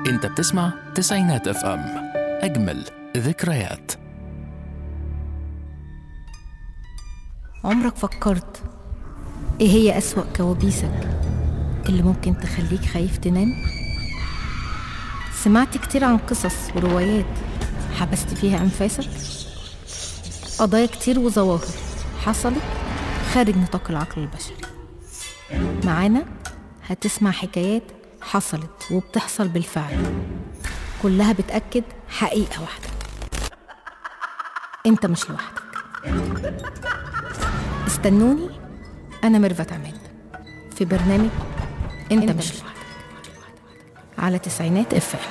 انت بتسمع تسعينات اف ام اجمل ذكريات عمرك فكرت ايه هي أسوأ كوابيسك اللي ممكن تخليك خايف تنام؟ سمعت كتير عن قصص وروايات حبست فيها أنفاسك؟ قضايا كتير وظواهر حصلت خارج نطاق العقل البشري معانا هتسمع حكايات حصلت وبتحصل بالفعل كلها بتأكد حقيقة واحدة انت مش لوحدك استنوني أنا ميرفت عماد في برنامج أنت, انت مش لوحدك على تسعينات اف ام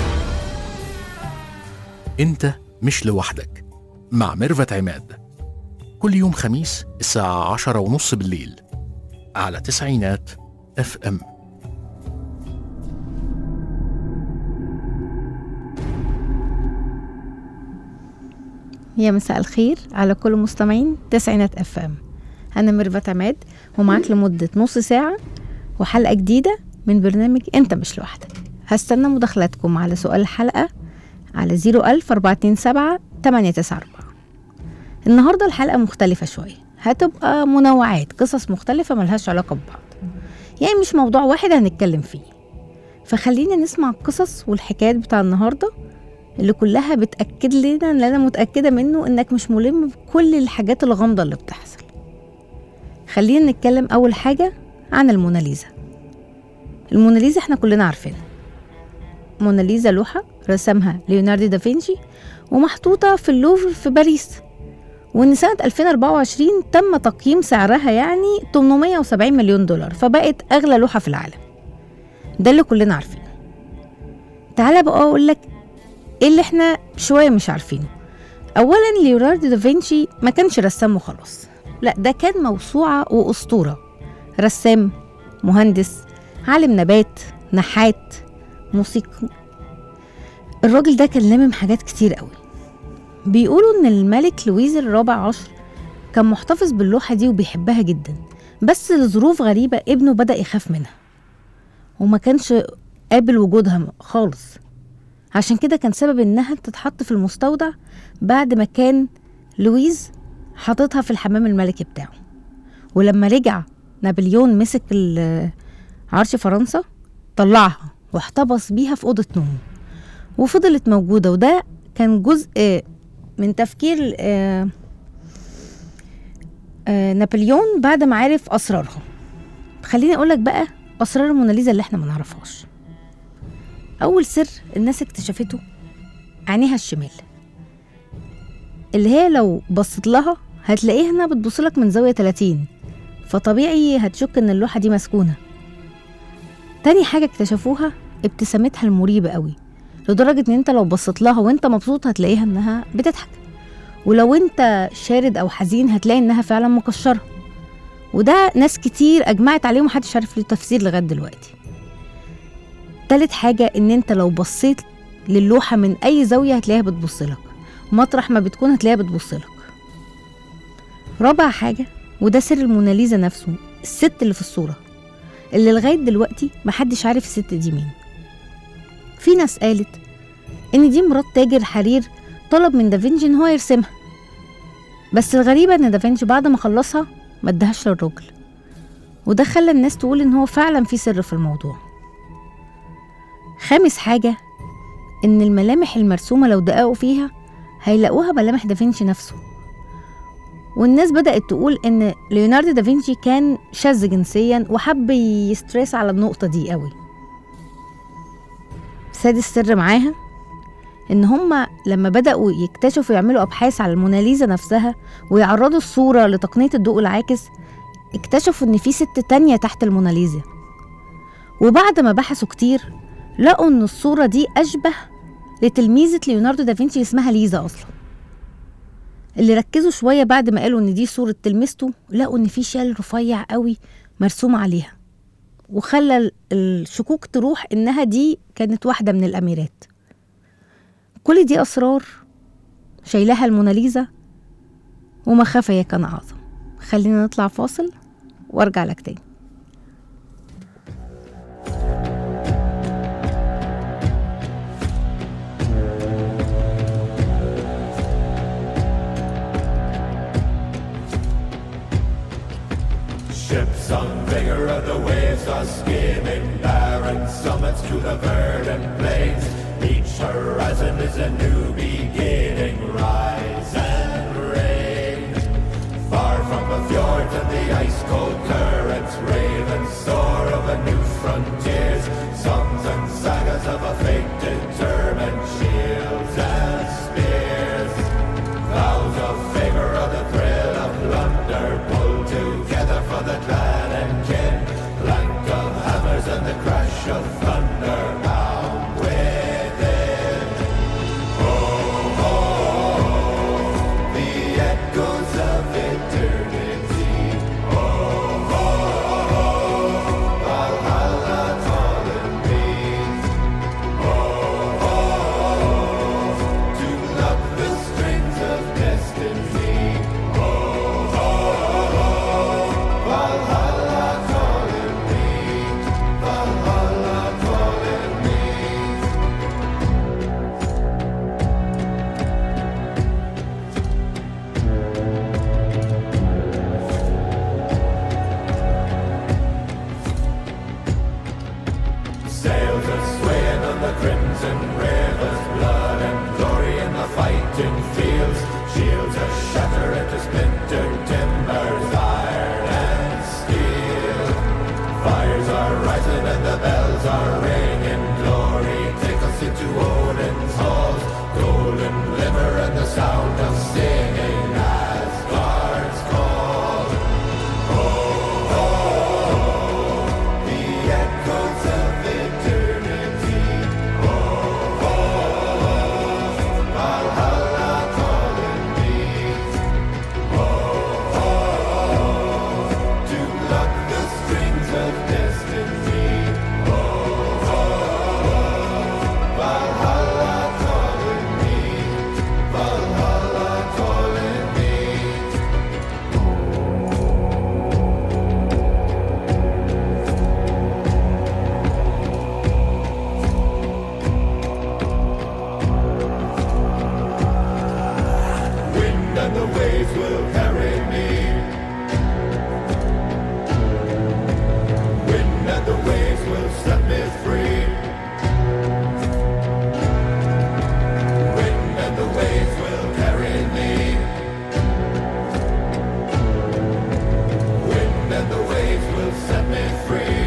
انت مش لوحدك مع ميرفت عماد كل يوم خميس الساعة عشرة ونص بالليل على تسعينات اف ام يا مساء الخير على كل مستمعين تسعينات اف ام انا ميرفت عماد ومعاك لمدة نص ساعة وحلقة جديدة من برنامج انت مش لوحدك هستنى مداخلاتكم على سؤال الحلقة على 01000 427 894 النهاردة الحلقة مختلفة شوية هتبقى منوعات قصص مختلفة ملهاش علاقة ببعض يعني مش موضوع واحد هنتكلم فيه فخلينا نسمع القصص والحكايات بتاع النهارده اللي كلها بتأكد لنا اللي أنا متأكدة منه إنك مش ملم بكل الحاجات الغامضة اللي بتحصل خلينا نتكلم أول حاجة عن الموناليزا الموناليزا احنا كلنا عارفينها موناليزا لوحة رسمها ليوناردو دافنشي ومحطوطة في اللوفر في باريس وإن سنة 2024 تم تقييم سعرها يعني 870 مليون دولار فبقت أغلى لوحة في العالم ده اللي كلنا عارفينه تعالى بقى أقول لك ايه اللي احنا شويه مش عارفينه اولا ليوناردو دافنشي ما كانش رسام وخلاص لا ده كان موسوعه واسطوره رسام مهندس عالم نبات نحات موسيقي الراجل ده كان لامم حاجات كتير قوي بيقولوا ان الملك لويز الرابع عشر كان محتفظ باللوحة دي وبيحبها جدا بس لظروف غريبة ابنه بدأ يخاف منها وما كانش قابل وجودها خالص عشان كده كان سبب انها تتحط في المستودع بعد ما كان لويز حاططها في الحمام الملكي بتاعه ولما رجع نابليون مسك عرش فرنسا طلعها واحتفظ بيها في أوضة نومه وفضلت موجودة وده كان جزء من تفكير نابليون بعد ما عرف أسرارها خليني أقولك بقى أسرار الموناليزا اللي احنا ما نعرفهاش أول سر الناس اكتشفته عينيها الشمال اللي هي لو بصت لها هتلاقيها انها بتبصلك من زاوية 30 فطبيعي هتشك ان اللوحة دي مسكونة تاني حاجة اكتشفوها ابتسامتها المريبة قوي لدرجة ان انت لو بصيت لها وانت مبسوط هتلاقيها انها بتضحك ولو انت شارد او حزين هتلاقي انها فعلا مكشرة وده ناس كتير اجمعت عليه ومحدش عارف له تفسير لغاية دلوقتي تالت حاجة ان انت لو بصيت للوحة من اي زاوية هتلاقيها بتبصلك مطرح ما بتكون هتلاقيها بتبصلك رابع حاجة وده سر الموناليزا نفسه الست اللي في الصورة اللي لغاية دلوقتي محدش عارف الست دي مين في ناس قالت ان دي مرات تاجر حرير طلب من دافنشي ان هو يرسمها بس الغريبة ان دافنشي بعد ما خلصها ما ادهاش للراجل وده خلى الناس تقول ان هو فعلا في سر في الموضوع خامس حاجة إن الملامح المرسومة لو دققوا فيها هيلاقوها ملامح دافنشي نفسه والناس بدأت تقول إن ليوناردو دافنشي كان شاذ جنسيا وحب يستريس على النقطة دي قوي سادس سر معاها إن هما لما بدأوا يكتشفوا يعملوا أبحاث على الموناليزا نفسها ويعرضوا الصورة لتقنية الضوء العاكس اكتشفوا إن في ست تانية تحت الموناليزا وبعد ما بحثوا كتير لقوا ان الصورة دي أشبه لتلميذة ليوناردو دافنشي اسمها ليزا أصلا اللي ركزوا شوية بعد ما قالوا إن دي صورة تلميذته لقوا إن في شال رفيع قوي مرسوم عليها وخلى الشكوك تروح إنها دي كانت واحدة من الأميرات كل دي أسرار شايلاها الموناليزا وما خفي كان أعظم خلينا نطلع فاصل وارجع لك تاني Ships on vigor of the waves are skimming barren summits to the verdant plains. Each horizon is a new beginning. Rise and reign. Far from the fjords and the ice-cold currents, ravens soar over new frontiers. Songs and sagas of a fate determined, shields and spears. Vows of favor of the thrill of plunder, pull together for the clan and kin. Clank of hammers and the crash of thunder, bound within. Oh, oh, the echoes of eternity. Oh, oh, oh, Valhalla calling me. Oh, oh, to love the strings of destiny. Oh, oh, Valhalla calling me. Valhalla calling me. Sails are swaying on the crimson rivers, blood and glory in the fighting fields. Shields are shattered into splintered timbers, iron and steel. Fires are rising and the bells are ringing. Glory take us into Odin's halls. Golden glimmer and the sound of singing as guards call. The echoes of eternity. Oh, oh, Valhalla calling me. Oh, oh, to pluck the strings of destiny. Oh, oh, Valhalla calling me. Valhalla calling me. wind and the waves will carry me. Wind and the waves will set me free. Wind and the waves will carry me. Wind and the waves will set me free.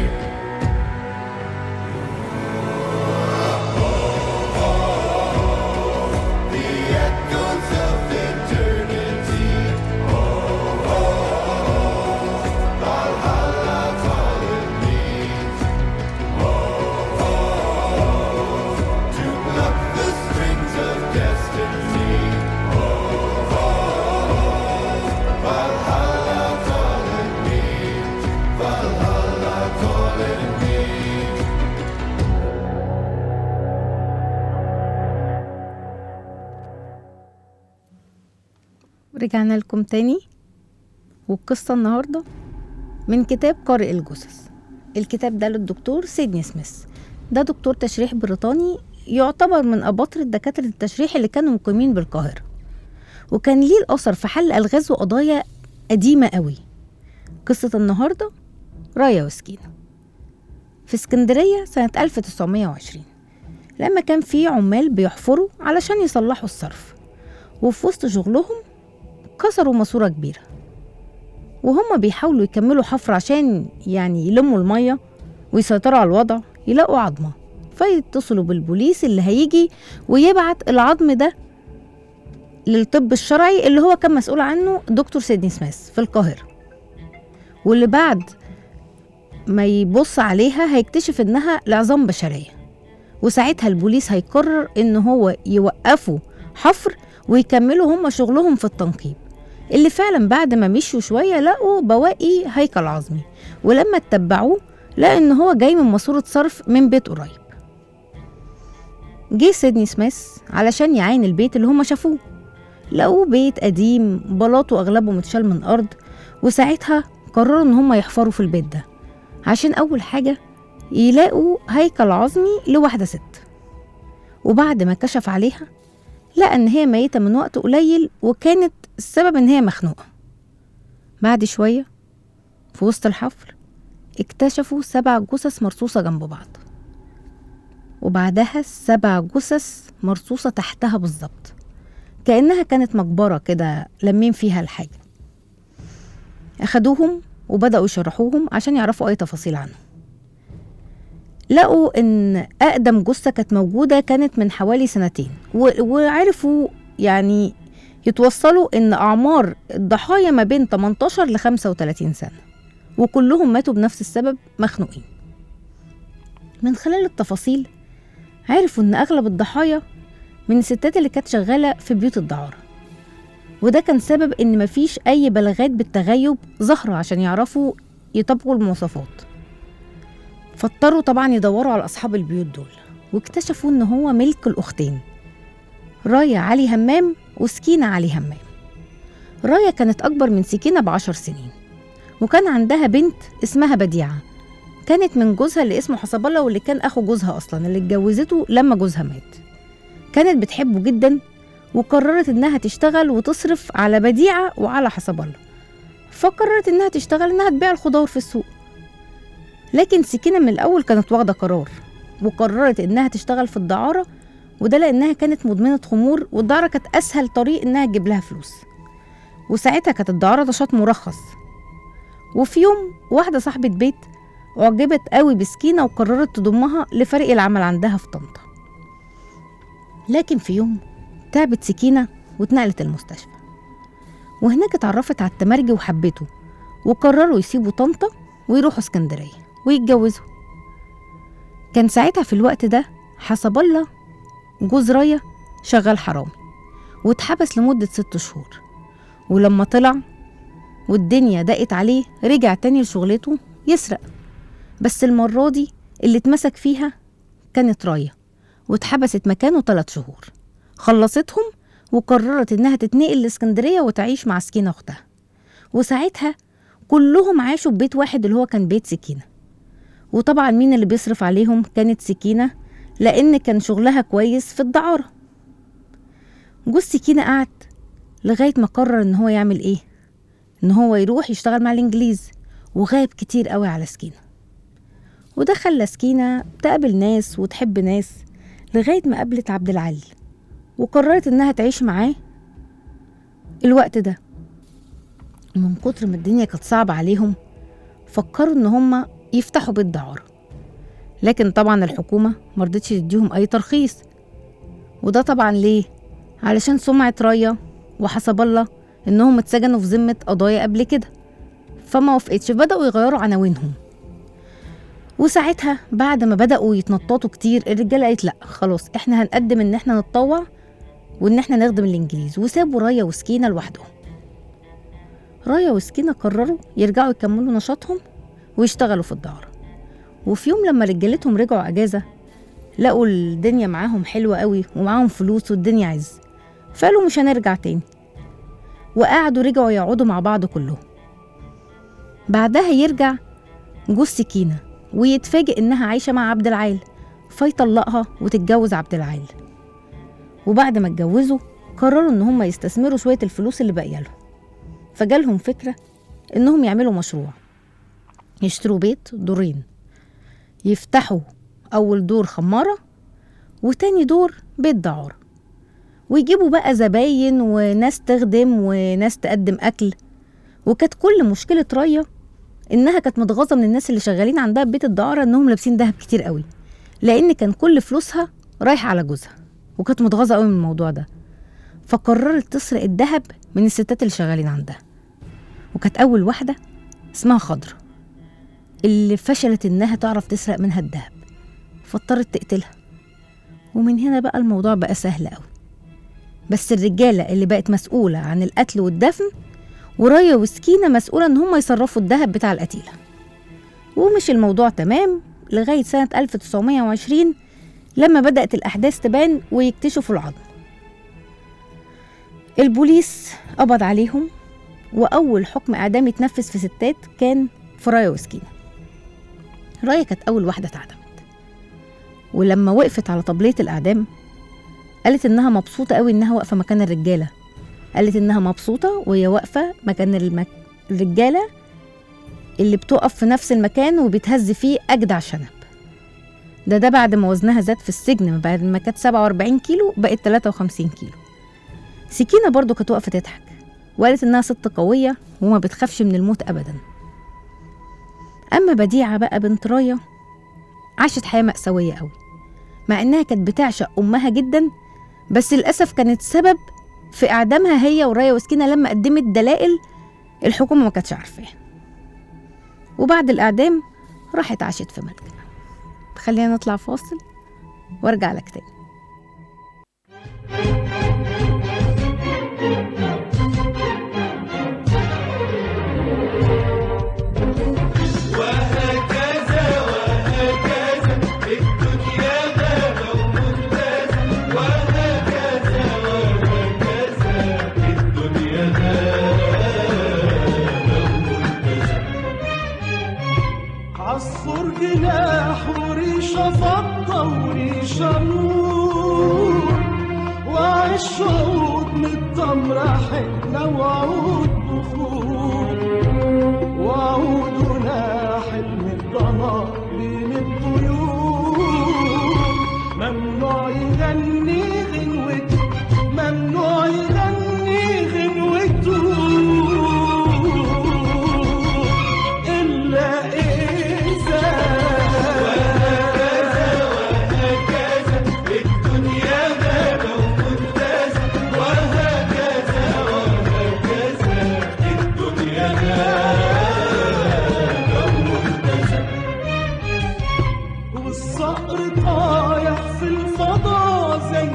The echoes of eternity. Oh, oh, Valhalla calling me. Oh, oh, to pluck the strings of destiny. Oh, oh, Valhalla calling me. Valhalla calling me. رجعنا لكم تاني والقصة النهاردة من كتاب قارئ الجثث الكتاب ده للدكتور سيدني سميث ده دكتور تشريح بريطاني يعتبر من أباطرة دكاترة التشريح اللي كانوا مقيمين بالقاهرة وكان ليه الأثر في حل ألغاز وقضايا قديمة قوي قصة النهاردة راية وسكينة في اسكندرية سنة 1920 لما كان في عمال بيحفروا علشان يصلحوا الصرف وفي وسط شغلهم كسروا ماسورة كبيرة وهم بيحاولوا يكملوا حفر عشان يعني يلموا المية ويسيطروا على الوضع يلاقوا عظمة فيتصلوا بالبوليس اللي هيجي ويبعت العظم ده للطب الشرعي اللي هو كان مسؤول عنه دكتور سيدني سميث في القاهرة واللي بعد ما يبص عليها هيكتشف انها لعظام بشرية وساعتها البوليس هيقرر ان هو يوقفوا حفر ويكملوا هم شغلهم في التنقيب اللي فعلا بعد ما مشوا شوية لقوا بواقي هيكل عظمي ولما اتبعوه لقى ان هو جاي من ماسورة صرف من بيت قريب جه سيدني سميث علشان يعاين البيت اللي هما شافوه لقوه بيت قديم بلاطه اغلبه متشال من الارض وساعتها قرروا ان هما يحفروا في البيت ده عشان اول حاجة يلاقوا هيكل عظمي لواحدة ست وبعد ما كشف عليها لقى ان هي ميتة من وقت قليل وكانت السبب ان هي مخنوقة بعد شوية في وسط الحفر اكتشفوا سبع جثث مرصوصة جنب بعض وبعدها سبع جثث مرصوصة تحتها بالظبط كأنها كانت مقبرة كده لمين فيها الحاجة أخدوهم وبدأوا يشرحوهم عشان يعرفوا أي تفاصيل عنهم لقوا إن أقدم جثة كانت موجودة كانت من حوالي سنتين و- وعرفوا يعني يتوصلوا إن أعمار الضحايا ما بين 18 ل 35 سنة وكلهم ماتوا بنفس السبب مخنوقين من خلال التفاصيل عرفوا إن أغلب الضحايا من الستات اللي كانت شغالة في بيوت الدعارة وده كان سبب إن مفيش أي بلاغات بالتغيب ظاهرة عشان يعرفوا يطبقوا المواصفات فاضطروا طبعا يدوروا على أصحاب البيوت دول واكتشفوا إن هو ملك الأختين راية علي همام وسكينة علي همام راية كانت أكبر من سكينة بعشر سنين وكان عندها بنت اسمها بديعة كانت من جوزها اللي اسمه حسب الله واللي كان أخو جوزها أصلا اللي اتجوزته لما جوزها مات كانت بتحبه جدا وقررت إنها تشتغل وتصرف على بديعة وعلى حسب الله فقررت إنها تشتغل إنها تبيع الخضار في السوق لكن سكينة من الأول كانت واخدة قرار وقررت إنها تشتغل في الدعارة وده لأنها كانت مدمنة خمور والدعارة كانت أسهل طريق إنها تجيب لها فلوس وساعتها كانت الدعارة نشاط مرخص وفي يوم واحدة صاحبة بيت أعجبت قوي بسكينة وقررت تضمها لفريق العمل عندها في طنطا لكن في يوم تعبت سكينة واتنقلت المستشفى وهناك اتعرفت على التمرجي وحبته وقرروا يسيبوا طنطا ويروحوا اسكندرية ويتجوزوا كان ساعتها في الوقت ده حسب الله جوز راية شغال حرامي واتحبس لمدة ست شهور ولما طلع والدنيا ضاقت عليه رجع تاني لشغلته يسرق بس المرة دي اللي اتمسك فيها كانت راية واتحبست مكانه ثلاث شهور خلصتهم وقررت إنها تتنقل لإسكندرية وتعيش مع سكينة أختها وساعتها كلهم عاشوا في بيت واحد اللي هو كان بيت سكينة وطبعا مين اللي بيصرف عليهم كانت سكينة لأن كان شغلها كويس في الدعارة جوز سكينة قعد لغاية ما قرر إن هو يعمل إيه إن هو يروح يشتغل مع الإنجليز وغايب كتير قوي على سكينة وده خلى سكينة تقابل ناس وتحب ناس لغاية ما قابلت عبد العلي وقررت إنها تعيش معاه الوقت ده من كتر ما الدنيا كانت صعبة عليهم فكروا إن هما يفتحوا بيت دعارة لكن طبعا الحكومة مرضتش تديهم أي ترخيص وده طبعا ليه؟ علشان سمعة راية وحسب الله إنهم اتسجنوا في ذمة قضايا قبل كده فما وافقتش بدأوا يغيروا عناوينهم وساعتها بعد ما بدأوا يتنططوا كتير الرجالة قالت لأ خلاص احنا هنقدم إن احنا نتطوع وإن احنا نخدم الإنجليز وسابوا راية وسكينة لوحدهم راية وسكينة قرروا يرجعوا يكملوا نشاطهم ويشتغلوا في الدعارة وفي يوم لما رجالتهم رجعوا أجازة لقوا الدنيا معاهم حلوة قوي ومعاهم فلوس والدنيا عز فقالوا مش هنرجع تاني وقعدوا رجعوا يقعدوا مع بعض كلهم بعدها يرجع جوز سكينة ويتفاجئ إنها عايشة مع عبد العال فيطلقها وتتجوز عبد العال وبعد ما اتجوزوا قرروا إن هم يستثمروا شوية الفلوس اللي باقية لهم فجالهم فكرة إنهم يعملوا مشروع يشتروا بيت دورين يفتحوا أول دور خمارة وتاني دور بيت دعارة ويجيبوا بقى زباين وناس تخدم وناس تقدم أكل وكانت كل مشكلة راية إنها كانت متغاظة من الناس اللي شغالين عندها في بيت الدعارة إنهم لابسين دهب كتير قوي لأن كان كل فلوسها رايحة على جوزها وكانت متغاظة قوي من الموضوع ده فقررت تسرق الدهب من الستات اللي شغالين عندها وكانت أول واحدة اسمها خضرة اللي فشلت إنها تعرف تسرق منها الدهب فاضطرت تقتلها ومن هنا بقى الموضوع بقى سهل قوي بس الرجالة اللي بقت مسؤولة عن القتل والدفن ورايا وسكينة مسؤولة إن هم يصرفوا الدهب بتاع القتيلة ومش الموضوع تمام لغاية سنة 1920 لما بدأت الأحداث تبان ويكتشفوا العظم البوليس قبض عليهم وأول حكم إعدام يتنفذ في ستات كان في رايا وسكينة رايا كانت أول واحدة اتعدمت ولما وقفت على طبلية الإعدام قالت إنها مبسوطة قوي إنها واقفة مكان الرجالة قالت إنها مبسوطة وهي واقفة مكان المك... الرجالة اللي بتقف في نفس المكان وبيتهز فيه أجدع شنب ده ده بعد ما وزنها زاد في السجن بعد ما كانت 47 كيلو بقت 53 كيلو سكينة برضو كانت واقفة تضحك وقالت إنها ست قوية وما بتخافش من الموت أبدا أما بديعة بقى بنت راية عاشت حياة مأساوية قوي مع إنها كانت بتعشق أمها جدا بس للأسف كانت سبب في إعدامها هي ورايا وسكينة لما قدمت دلائل الحكومة ما كانتش عارفاها وبعد الإعدام راحت عاشت في ملجأ خلينا نطلع فاصل وارجع لك تاني عصفور جناح وريشة فضة وريشة نور وعيش عود من التمرة حنة وعود بخور وعود ناحل من الضنا بين الطيور ممنوع يغني غنوته ممنوع يغني غنوته إلا إذا الدنيا غابة وممتازة وهكذا وهكذا الدنيا غابة وممتازة والصقر طايح في الفضاء زي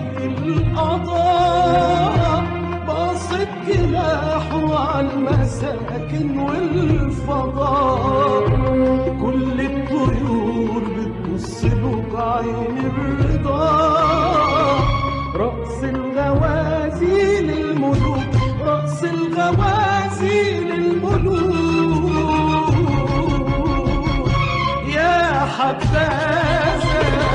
القضاء باصت جناحه على المساكن والفضاء كل الطيور بتبص له بعين الرضا رأس الغوازي للملوك رأس الغوازي للملوك يا حبذا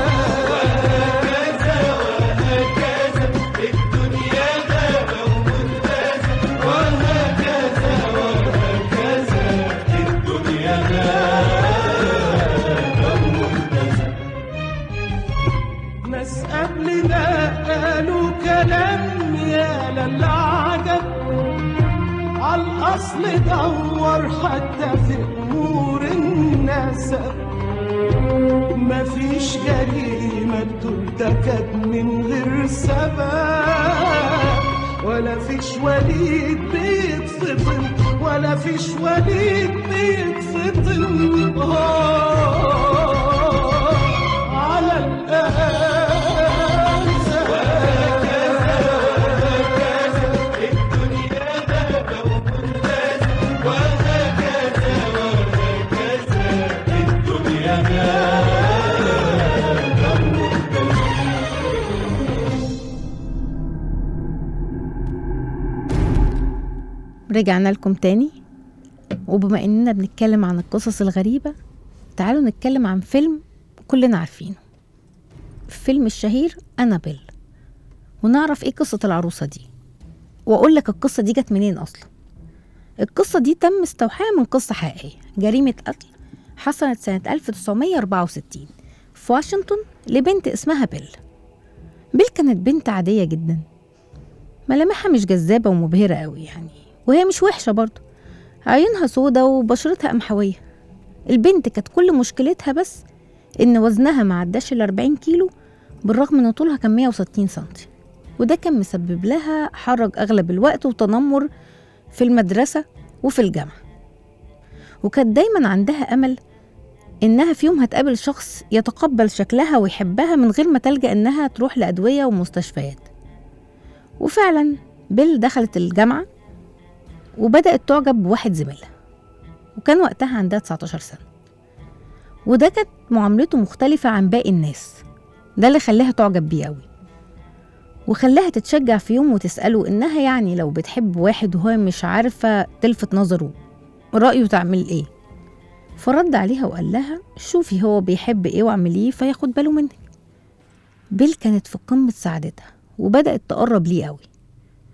وهكذا وهكذا الدنيا غابة وممتازة وهكذا وهكذا الدنيا غابة وممتازة ناس قبلنا قالوا كلام يا للعجب عالأصل دور حتى في أمور النسب مفيش جريمة بترتكب من غير سبب ولا فيش وليد بيتفطن ولا فيش وليد بيتفطن آه على الأنسة الدنيا غابة وممتازة وهكذا وهكذا الدنيا غابة وممتازة رجعنا لكم تاني وبما اننا بنتكلم عن القصص الغريبة تعالوا نتكلم عن فيلم كلنا عارفينه فيلم الشهير أنابيل ونعرف ايه قصة العروسة دي واقول لك القصة دي جت منين اصلا القصة دي تم استوحاها من قصة حقيقية جريمة قتل حصلت سنة 1964 في واشنطن لبنت اسمها بيل بيل كانت بنت عادية جدا ملامحها مش جذابة ومبهرة قوي يعني وهي مش وحشة برضه عيونها سودة وبشرتها قمحوية البنت كانت كل مشكلتها بس إن وزنها ما عداش ال 40 كيلو بالرغم إن طولها كان 160 سنتي وده كان مسبب لها حرج أغلب الوقت وتنمر في المدرسة وفي الجامعة وكانت دايما عندها أمل إنها في يوم هتقابل شخص يتقبل شكلها ويحبها من غير ما تلجأ إنها تروح لأدوية ومستشفيات وفعلا بيل دخلت الجامعة وبدأت تعجب بواحد زميلها وكان وقتها عندها 19 سنة وده كانت معاملته مختلفة عن باقي الناس ده اللي خلاها تعجب بيه قوي وخلاها تتشجع في يوم وتسأله إنها يعني لو بتحب واحد وهو مش عارفة تلفت نظره رأيه تعمل إيه فرد عليها وقال لها شوفي هو بيحب إيه واعمليه فياخد باله منك بيل كانت في قمة سعادتها وبدأت تقرب ليه قوي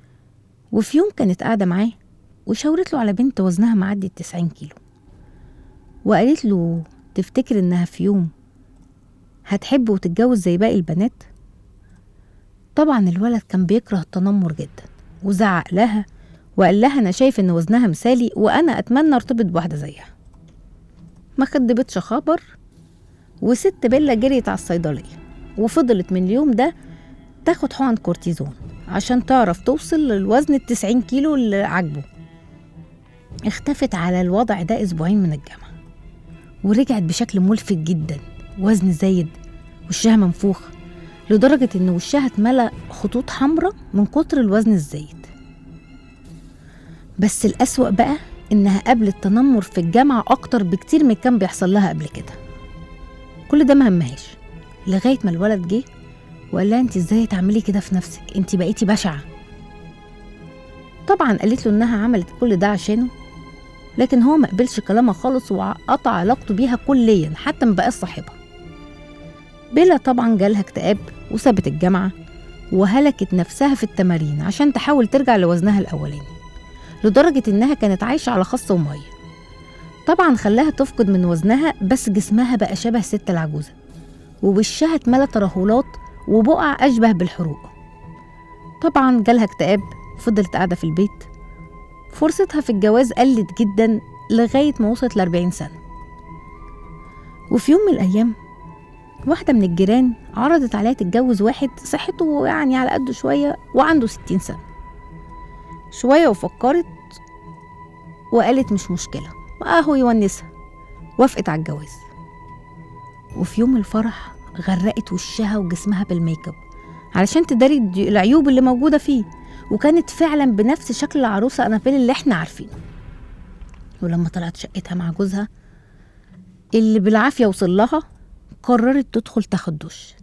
وفي يوم كانت قاعدة معاه وشاورت له على بنت وزنها معدي التسعين كيلو وقالت له تفتكر إنها في يوم هتحب وتتجوز زي باقي البنات طبعا الولد كان بيكره التنمر جدا وزعق لها وقال لها أنا شايف إن وزنها مثالي وأنا أتمنى أرتبط بواحدة زيها ما خدبتش خبر وست بيلا جريت على الصيدلية وفضلت من اليوم ده تاخد حقن كورتيزون عشان تعرف توصل للوزن التسعين كيلو اللي عاجبه اختفت على الوضع ده أسبوعين من الجامعة ورجعت بشكل ملفت جدا وزن زايد وشها منفوخ لدرجة إن وشها اتملى خطوط حمراء من كتر الوزن الزايد بس الأسوأ بقى إنها قابلت تنمر في الجامعة أكتر بكتير من كان بيحصل لها قبل كده كل ده مهمهاش لغاية ما الولد جه وقال لها انت ازاي تعملي كده في نفسك انت بقيتي بشعة طبعا قالت له انها عملت كل ده عشانه لكن هو ما قبلش كلامها خالص وقطع علاقته بيها كليا حتى ما بقاش صاحبها بيلا طبعا جالها اكتئاب وسابت الجامعة وهلكت نفسها في التمارين عشان تحاول ترجع لوزنها الأولاني لدرجة إنها كانت عايشة على خس ومية طبعا خلاها تفقد من وزنها بس جسمها بقى شبه ست العجوزة ووشها اتملى ترهلات وبقع أشبه بالحروق طبعا جالها اكتئاب وفضلت قاعدة في البيت فرصتها في الجواز قلت جدا لغاية ما وصلت لأربعين سنة وفي يوم من الأيام واحدة من الجيران عرضت عليها تتجوز واحد صحته يعني على قده شوية وعنده ستين سنة شوية وفكرت وقالت مش مشكلة وأهو يونسها وافقت على الجواز وفي يوم الفرح غرقت وشها وجسمها بالميك اب علشان تداري الد- العيوب اللي موجودة فيه وكانت فعلا بنفس شكل العروسة أنابيل اللي احنا عارفينه ولما طلعت شقتها مع جوزها اللي بالعافية وصل لها قررت تدخل تاخد دش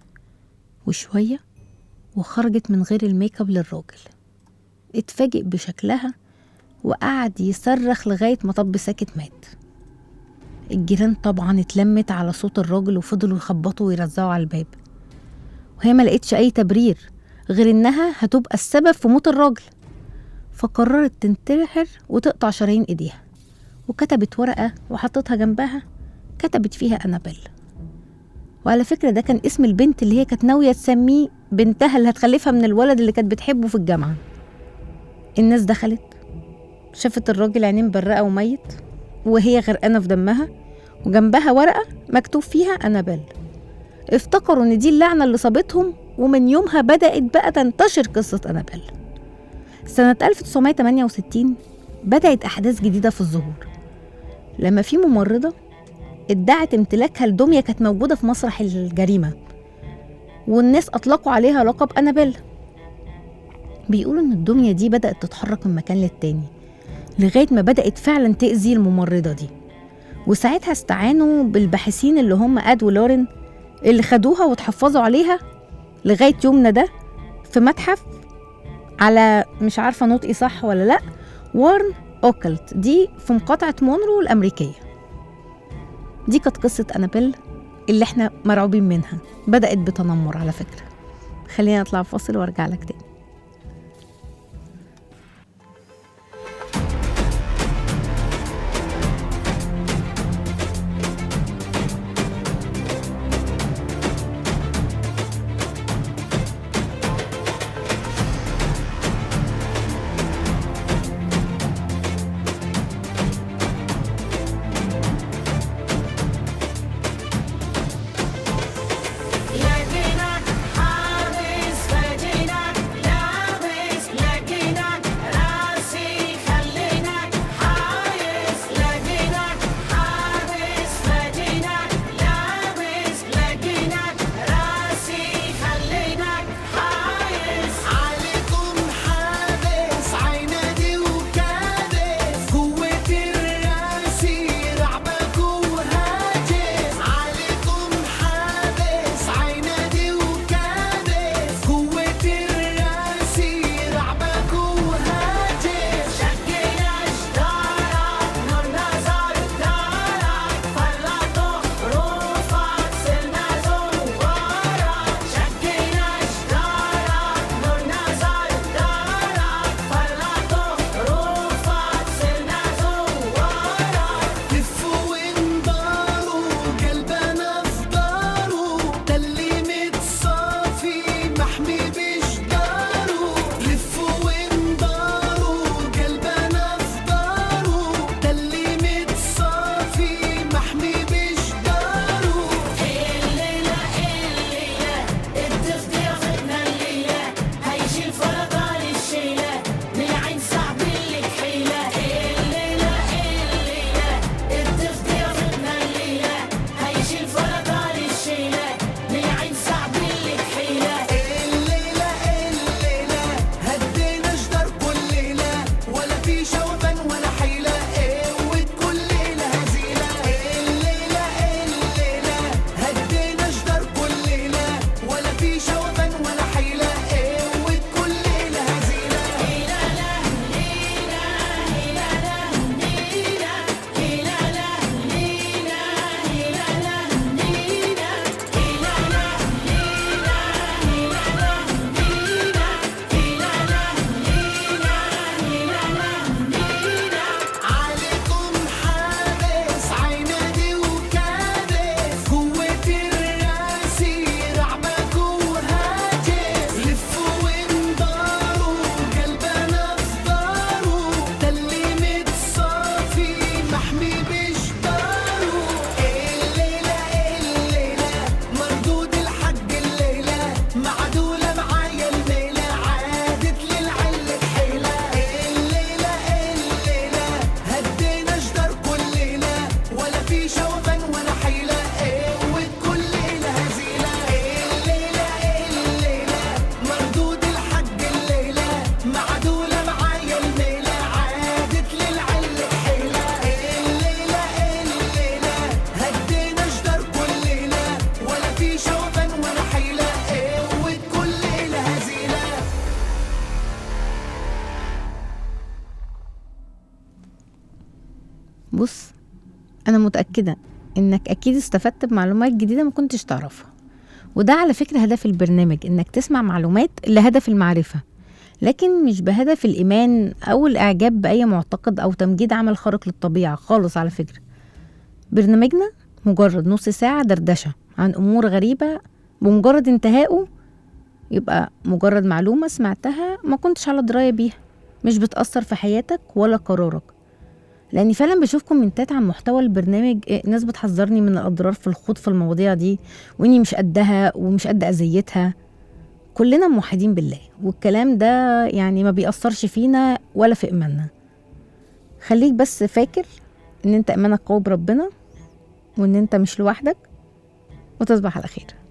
وشوية وخرجت من غير الميك اب للراجل اتفاجئ بشكلها وقعد يصرخ لغاية ما طب ساكت مات الجيران طبعا اتلمت على صوت الراجل وفضلوا يخبطوا ويرزعوا على الباب وهي ما لقيتش أي تبرير غير إنها هتبقى السبب في موت الراجل فقررت تنتحر وتقطع شرايين إيديها وكتبت ورقة وحطتها جنبها كتبت فيها أنابيل وعلى فكرة ده كان اسم البنت اللي هي كانت ناوية تسميه بنتها اللي هتخلفها من الولد اللي كانت بتحبه في الجامعة الناس دخلت شافت الراجل عينيه مبرقة وميت وهي غرقانة في دمها وجنبها ورقة مكتوب فيها أنابيل افتكروا إن دي اللعنة اللي صابتهم ومن يومها بدأت بقى تنتشر قصة أنابيل سنة 1968 بدأت أحداث جديدة في الظهور لما في ممرضة ادعت امتلاكها لدمية كانت موجودة في مسرح الجريمة والناس أطلقوا عليها لقب أنابيل بيقولوا إن الدمية دي بدأت تتحرك من مكان للتاني لغاية ما بدأت فعلا تأذي الممرضة دي وساعتها استعانوا بالباحثين اللي هم اد ولورين اللي خدوها وتحفظوا عليها لغاية يومنا ده في متحف على مش عارفة نطقي صح ولا لأ وارن أوكلت دي في مقاطعة مونرو الأمريكية دي كانت قصة أنابيل اللي احنا مرعوبين منها بدأت بتنمر على فكرة خلينا نطلع فاصل وارجع لك تاني يدينك حارس فدينك بص انا متاكده انك اكيد استفدت بمعلومات جديده ما كنتش تعرفها وده على فكره هدف البرنامج انك تسمع معلومات لهدف المعرفه لكن مش بهدف الايمان او الاعجاب باي معتقد او تمجيد عمل خارق للطبيعه خالص على فكره برنامجنا مجرد نص ساعه دردشه عن امور غريبه بمجرد انتهائه يبقى مجرد معلومه سمعتها ما كنتش على درايه بيها مش بتاثر في حياتك ولا قرارك لاني فعلا بشوف كومنتات عن محتوى البرنامج إيه، ناس بتحذرني من الاضرار في الخوض في المواضيع دي واني مش قدها ومش قد اذيتها كلنا موحدين بالله والكلام ده يعني ما بيأثرش فينا ولا في إيماننا خليك بس فاكر إن أنت إيمانك قوي بربنا وإن أنت مش لوحدك وتصبح على خير